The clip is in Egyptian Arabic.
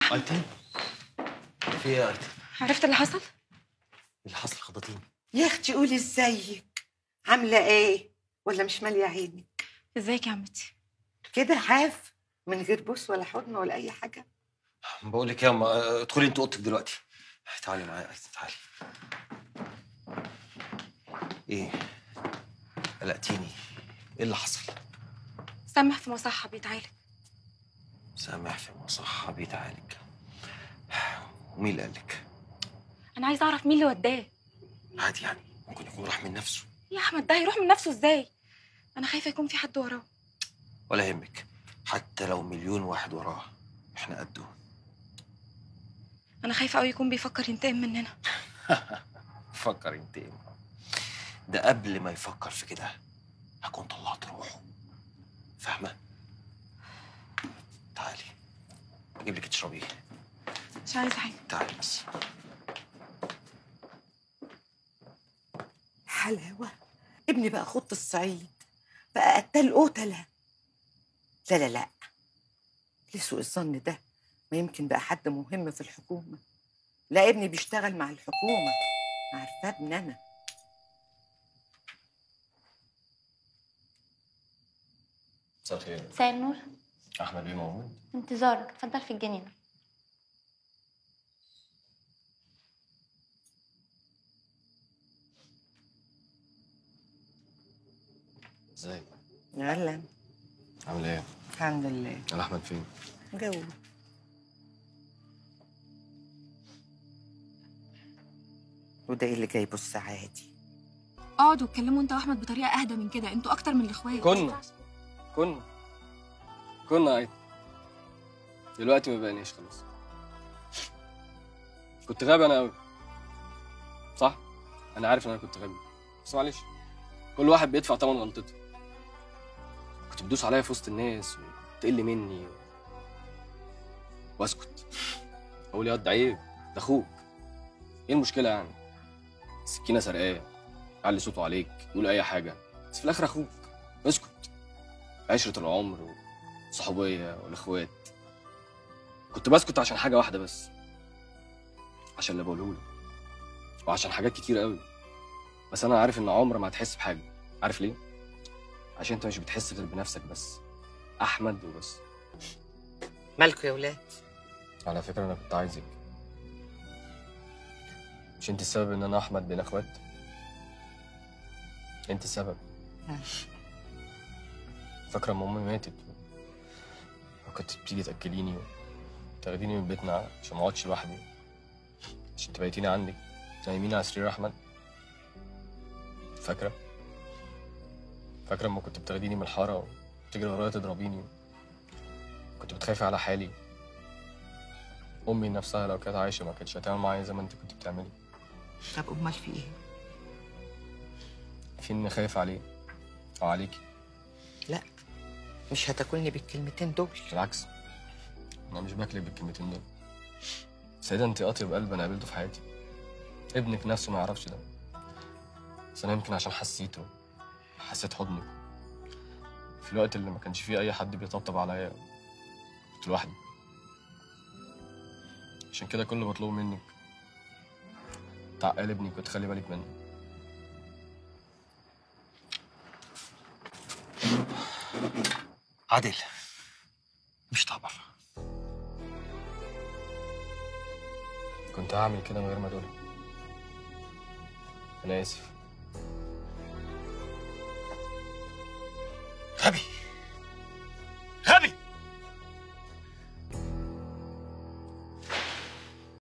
ايتم في ايه يا ايتم عرفت اللي حصل؟ اللي حصل خضتيني يا اختي قولي ازيك عامله ايه ولا مش ماليه عيني ازيك يا عمتي؟ كده حاف من غير بوس ولا حضن ولا اي حاجه بقول لك يا اما آه، ادخلي انت اوضتك دلوقتي تعالي معايا يا ايتم تعالي ايه قلقتيني ايه اللي حصل سامح في مصحة بيتعالج سامح في مصحة بيتعالج ومين اللي قالك انا عايزه اعرف مين اللي وداه عادي يعني ممكن يكون راح من نفسه يا احمد ده هيروح من نفسه ازاي انا خايفه يكون في حد وراه ولا يهمك حتى لو مليون واحد وراه احنا قده انا خايفه قوي يكون بيفكر ينتقم مننا فكر ينتقم ده قبل ما يفكر في كده هكون طلعت روحه فاهمة؟ تعالي اجيب لك تشربيه مش عايزه حاجه تعالي بس حلاوه ابني بقى خط الصعيد بقى قتال قتله لا لا لا لسوء الظن ده ما يمكن بقى حد مهم في الحكومه لا ابني بيشتغل مع الحكومه عارفاه ابن انا مساء الخير مساء النور احمد بيه موجود انتظارك اتفضل في الجنينة ازاي يلا عامل ايه الحمد لله انا احمد فين جو وده ايه اللي جايبه الساعه دي اقعدوا اتكلموا انت واحمد بطريقه اهدى من كده انتوا اكتر من الاخوات كنا كنا كنا عادي دلوقتي ما بقيناش خلاص كنت غبي انا قوي صح انا عارف ان انا كنت غبي بس معلش كل واحد بيدفع ثمن غلطته كنت بتدوس عليا في وسط الناس وتقل مني و... واسكت اقول يا واد عيب ده اخوك ايه المشكله يعني السكينه سرقاه يعلي صوته عليك يقول اي حاجه بس في الاخر اخوك اسكت عشرة العمر والصحوبية والإخوات كنت بسكت عشان حاجة واحدة بس عشان اللي بقوله لك وعشان حاجات كتير قوي بس أنا عارف إن عمر ما هتحس بحاجة عارف ليه؟ عشان أنت مش بتحس غير بنفسك بس أحمد وبس مالكوا يا ولاد على فكرة أنا كنت عايزك مش أنت السبب إن أنا أحمد بين إخوات أنت السبب فاكرة لما أمي ماتت وكنت بتيجي تأكليني وتاخديني من بيتنا عشان ما اقعدش لوحدي عشان تبيتيني عندك تنيميني على سرير أحمد فاكرة؟ فاكرة لما كنت بتاخديني من الحارة وتجري ورايا تضربيني كنت بتخافي على حالي أمي نفسها لو كانت عايشة ما كانتش هتعمل معايا زي ما أنت كنت بتعملي طب امال في ايه في إني خايف عليه أو عليكي لا مش هتاكلني بالكلمتين دول بالعكس انا مش بكلب بالكلمتين دول سيدة انت اطيب قلب انا قابلته في حياتي ابنك نفسه ما يعرفش ده بس انا يمكن عشان حسيته حسيت حضنك في الوقت اللي ما كانش فيه اي حد بيطبطب عليا كنت لوحدي عشان كده كل اللي بطلبه منك تعقل ابنك وتخلي بالك منه عادل مش طبعا كنت هعمل كده من غير ما تقولي انا اسف غبي